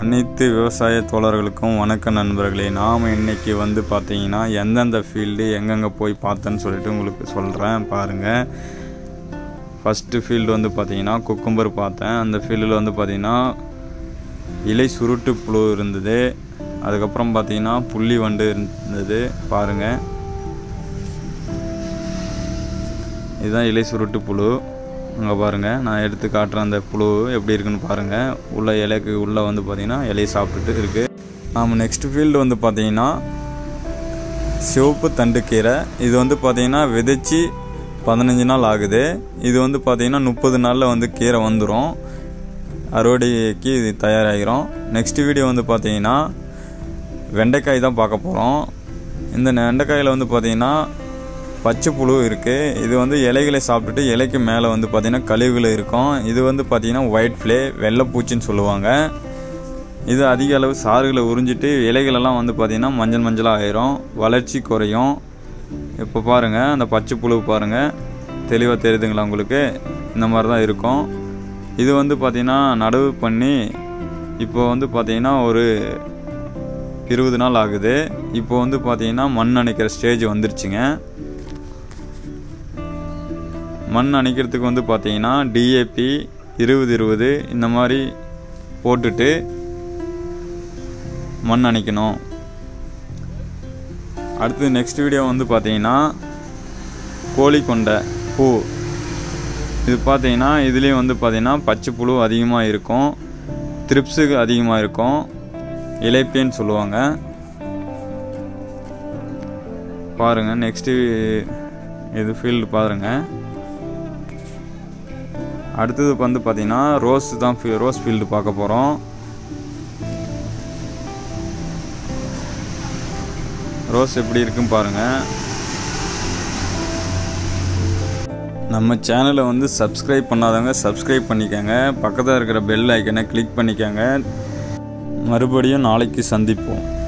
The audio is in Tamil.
அனைத்து விவசாய தோழர்களுக்கும் வணக்கம் நண்பர்களே நாம் இன்னைக்கு வந்து பார்த்தீங்கன்னா எந்தெந்த ஃபீல்டு எங்கெங்கே போய் பார்த்தேன்னு சொல்லிட்டு உங்களுக்கு சொல்கிறேன் பாருங்கள் ஃபஸ்ட்டு ஃபீல்டு வந்து பார்த்தீங்கன்னா குக்கும்பர் பார்த்தேன் அந்த ஃபீல்டில் வந்து பார்த்தீங்கன்னா இலை சுருட்டு புழு இருந்தது அதுக்கப்புறம் பார்த்தீங்கன்னா புள்ளி வண்டு இருந்தது பாருங்கள் இதுதான் இலை சுருட்டு புழு அங்கே பாருங்கள் நான் எடுத்து காட்டுறேன் அந்த புழு எப்படி இருக்குன்னு பாருங்கள் உள்ள இலைக்கு உள்ளே வந்து பார்த்தீங்கன்னா இலையை சாப்பிட்டுட்டு இருக்குது நாம் நெக்ஸ்ட் ஃபீல்டு வந்து பார்த்தீங்கன்னா சிவப்பு தண்டுக்கீரை இது வந்து பார்த்தீங்கன்னா விதைச்சி பதினஞ்சு நாள் ஆகுது இது வந்து பார்த்தீங்கன்னா முப்பது நாளில் வந்து கீரை வந்துடும் அறுவடைக்கு இது தயாராகிரும் நெக்ஸ்ட் வீடியோ வந்து பார்த்தீங்கன்னா வெண்டைக்காய் தான் பார்க்க போகிறோம் இந்த வெண்டைக்காயில் வந்து பார்த்தீங்கன்னா பச்சை புழு இருக்குது இது வந்து இலைகளை சாப்பிட்டுட்டு இலைக்கு மேலே வந்து பார்த்திங்கன்னா கழிவுகள் இருக்கும் இது வந்து பார்த்திங்கன்னா ஒயிட் ஃப்ளே வெள்ளைப்பூச்சின்னு சொல்லுவாங்க இது அதிக அளவு சாறுகளை உறிஞ்சிட்டு இலைகளெல்லாம் வந்து பார்த்திங்கன்னா மஞ்சள் மஞ்சளாக ஆயிரும் வளர்ச்சி குறையும் இப்போ பாருங்கள் அந்த பச்சை புழு பாருங்கள் தெளிவாக தெரியுதுங்களா உங்களுக்கு இந்த மாதிரி தான் இருக்கும் இது வந்து பார்த்திங்கன்னா நடவு பண்ணி இப்போ வந்து பார்த்திங்கன்னா ஒரு இருபது நாள் ஆகுது இப்போ வந்து பார்த்திங்கன்னா மண் அணைக்கிற ஸ்டேஜ் வந்துருச்சுங்க மண் அணைக்கிறதுக்கு வந்து பார்த்தீங்கன்னா டிஏபி இருபது இருபது இந்த மாதிரி போட்டுட்டு மண் அணைக்கணும் அடுத்து நெக்ஸ்ட் வீடியோ வந்து பார்த்தீங்கன்னா கோழி கொண்டை பூ இது பார்த்தீங்கன்னா இதுலேயும் வந்து பார்த்தீங்கன்னா பச்சை புழு அதிகமாக இருக்கும் த்ரிப்ஸுக்கு அதிகமாக இருக்கும் இலைப்பேன்னு சொல்லுவாங்க பாருங்கள் நெக்ஸ்ட்டு இது ஃபீல்டு பாருங்கள் அடுத்தது வந்து பார்த்தீங்கன்னா ரோஸ் தான் ஃபீ ரோஸ் ஃபீல்டு பார்க்க போகிறோம் ரோஸ் எப்படி இருக்குன்னு பாருங்கள் நம்ம சேனலை வந்து சப்ஸ்கிரைப் பண்ணாதவங்க சப்ஸ்கிரைப் பண்ணிக்கோங்க பக்கத்தில் இருக்கிற பெல் ஐக்கனை கிளிக் பண்ணிக்கோங்க மறுபடியும் நாளைக்கு சந்திப்போம்